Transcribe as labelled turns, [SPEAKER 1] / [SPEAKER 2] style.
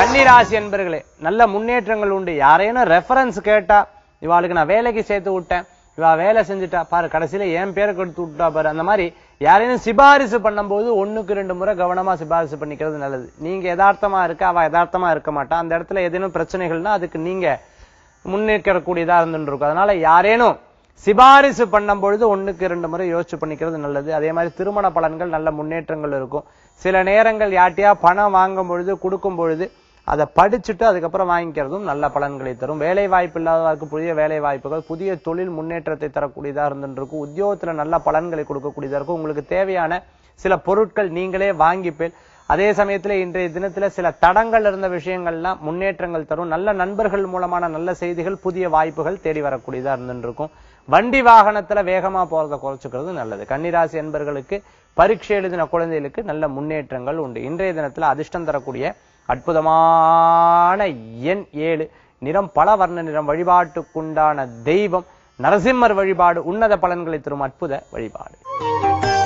[SPEAKER 1] கன்னிராசி என்பர்களே நல்ல முன்னேற்றங்கள் உண்டு யாரேனும் ரெஃபரன்ஸ் கேட்டா இவாளுக்கு நான் வேலைக்கு சேர்த்து விட்டேன் இவா வேலை செஞ்சுட்டா பாரு கடைசியில என் பேரை கொடுத்து விட்டா பாரு அந்த மாதிரி யாரையும் சிபாரிசு பண்ணும்போது ஒண்ணுக்கு ரெண்டு முறை கவனமா சிபாரிசு பண்ணிக்கிறது நல்லது நீங்க யதார்த்தமா இருக்க அவ யதார்த்தமா இருக்க மாட்டா அந்த இடத்துல ஏதேனும் பிரச்சனைகள்னா அதுக்கு நீங்க முன்னேற்றக்கூடியதா இருந்துட்டு இருக்கும் அதனால யாரேனும் சிபாரிசு பண்ணும் பொழுது ஒண்ணுக்கு ரெண்டு முறை யோசிச்சு பண்ணிக்கிறது நல்லது அதே மாதிரி திருமண பலன்கள் நல்ல முன்னேற்றங்கள் இருக்கும் சில நேரங்கள் யார்ட்டையா பணம் வாங்கும் பொழுது கொடுக்கும் பொழுது அதை படிச்சுட்டு அதுக்கப்புறம் வாங்கிக்கிறதும் நல்ல பலன்களை தரும் வேலை வாய்ப்பு இல்லாதவருக்கு புதிய வேலை வாய்ப்புகள் புதிய தொழில் முன்னேற்றத்தை தரக்கூடியதா இருந்துட்டு இருக்கும் உத்தியோகத்துல நல்ல பலன்களை கொடுக்கக்கூடியதா இருக்கும் உங்களுக்கு தேவையான சில பொருட்கள் நீங்களே வாங்கிப்பேன் அதே சமயத்துல இன்றைய தினத்துல சில தடங்கள் இருந்த விஷயங்கள்லாம் முன்னேற்றங்கள் தரும் நல்ல நண்பர்கள் மூலமான நல்ல செய்திகள் புதிய வாய்ப்புகள் தேடி வரக்கூடியதா இருந்துட்டு இருக்கும் வண்டி வாகனத்துல வேகமா போறதை குறைச்சுக்கிறது நல்லது கன்னிராசி என்பர்களுக்கு பரீட்சை எழுதின குழந்தைகளுக்கு நல்ல முன்னேற்றங்கள் உண்டு இன்றைய தினத்துல அதிர்ஷ்டம் தரக்கூடிய அற்புதமான எண் ஏழு நிறம் பல வர்ண நிறம் வழிபாட்டுக்குண்டான தெய்வம் நரசிம்மர் வழிபாடு உன்னத பலன்களை தரும் அற்புத வழிபாடு